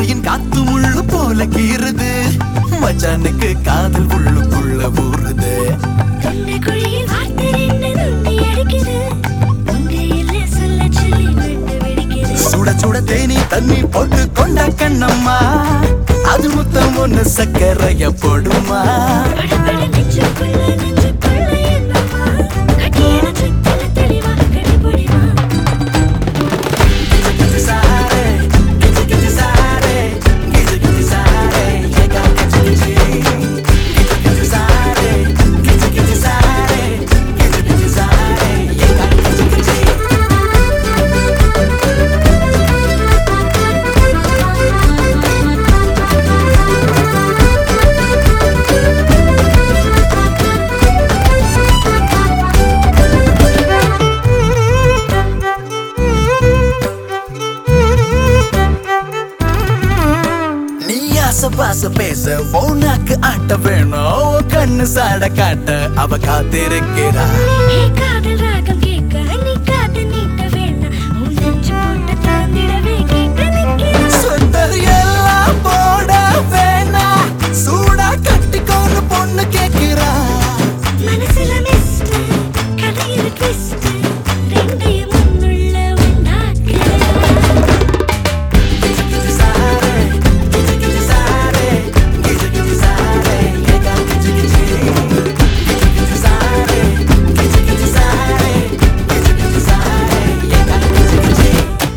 வெயிலின் காத்து முள்ளு போல கீறுது மச்சானுக்கு காதல் உள்ளுக்குள்ள ஊறுது தொண்டைக்குழியில் வார்த்தை ரெண்டு நுண்டி அடிக்குது. உங்க இல்லை சொல்ல சொல்லி விட்டு வெடிக்குது. சுட சுட தேனி தண்ணி போட்டு கொண்ட கண்ணம்மா அது முத்தம் ஒண்ணு சக்கரைய போடுமா படபட நெஞ்சுக்குள்ள நெஞ்சுக்குள்ள என்னம்மா? கட்டியன சுத்தல தெளிவா கண்டுபிடிமா? சாரே, கிச்சு கிச்சு சாரே, கிச்சு கிச்சு சாரே, ஏகா கிச்சு கிச்சு. கிச்சு கிச்சு சாரே, கிச்சு கிச்சு சாரே, கிச்சு கிச்சு சாரே, ஏகா கிச்சு கிச்சு. நீ ஆசை பாச பேச போனாக்கு ஆட்ட வேணும் கண்ணு சாட காட்ட அவ காத்திருக்கிறா ஏ காதல் ராகம் கேட்க நீ காது நீட்ட வேணாம். உன் நெஞ்சு போட்டு தாண்டிடவே கேட்டு நிக்கிறேன். சொந்தர் எல்லாம் போட வேணா சூடா கட்டிக்கோன்னு பொண்ணு கேக்குறா மனசுல mist, கதையில twist, ரெண்டையும் உன்னுள்ள உண்டாக்குறேன். கிச்சு கிச்சு சாரே கிச்சு கிச்சு சாரே கிச்சு கிச்சு சாரே ஏகா கிச்சு கிச்சு கிச்சு கிச்சு சாரே கிச்சு கிச்சு சாரே கிச்சு கிச்சு சாரே ஏகா கிச்சு கிச்சு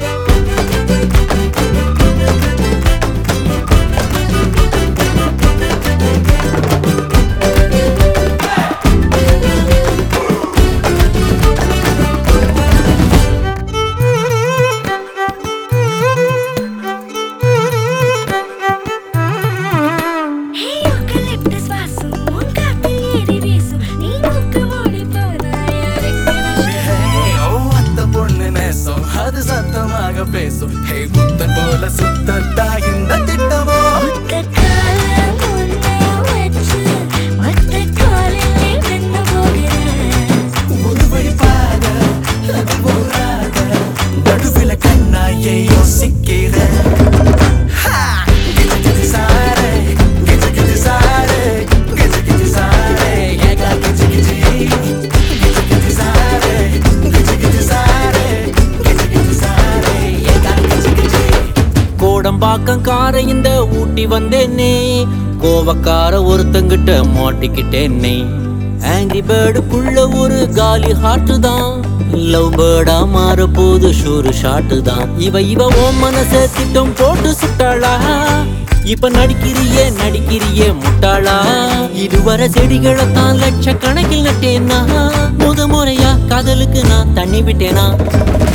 ஹே, eucalyptus வாசம், உன் காத்தில் ஏறி வீசும். நீ மூக்கு மூடி போனா யாருக்கு நஷ்டம்? Hey, ஓ, அத்தை பொண்ணு நேசம், அது சத்தமாக பேசும் ஹே புத்தன் போல சுத்தத்தா இந்த திட்டமோ ஒத்த காலம் உன்னை வச்சு, ஒத்த காலிலே வென்ன போகிறேன். ஒரு வழி பாத அது போராத நடுவில கண்ணாயை யோசிக்கிற ஹா! கிச்சு கிச்சு சாரே, கிச்சு கிச்சு சாரே, கிச்சு கிச்சு சாரே, ஏகா கிச்சு கிச்சு. கிச்சு கிச்சு சாரே, கிச்சு கிச்சு சாரே, கிச்சு கிச்சு சாரே, ஏகா கிச்சு கிச்சு. கோடம்பாக்கம் கார இந்த ஊட்டி வந்தேனே கோவக்கார ஒருத்தங்கிட்ட மாட்டிக்கிட்டேனே ஆங்கிரி பேர்டுக்குள்ள ஒரு காலி ஹார்ட் தான் லவ் பேர்டா மாற போது ஷூரு ஷாட்டு தான் இவ இவ ஓ மனச திட்டம் போட்டு சுட்டாளா இப்ப நடிக்கிறியே நடிக்கிறியே முட்டாளா இதுவரை செடிகளை தான் லட்சக்கணக்கில் நட்டேனா முத முறையா காதலுக்கு நான் தண்ணி விட்டேனா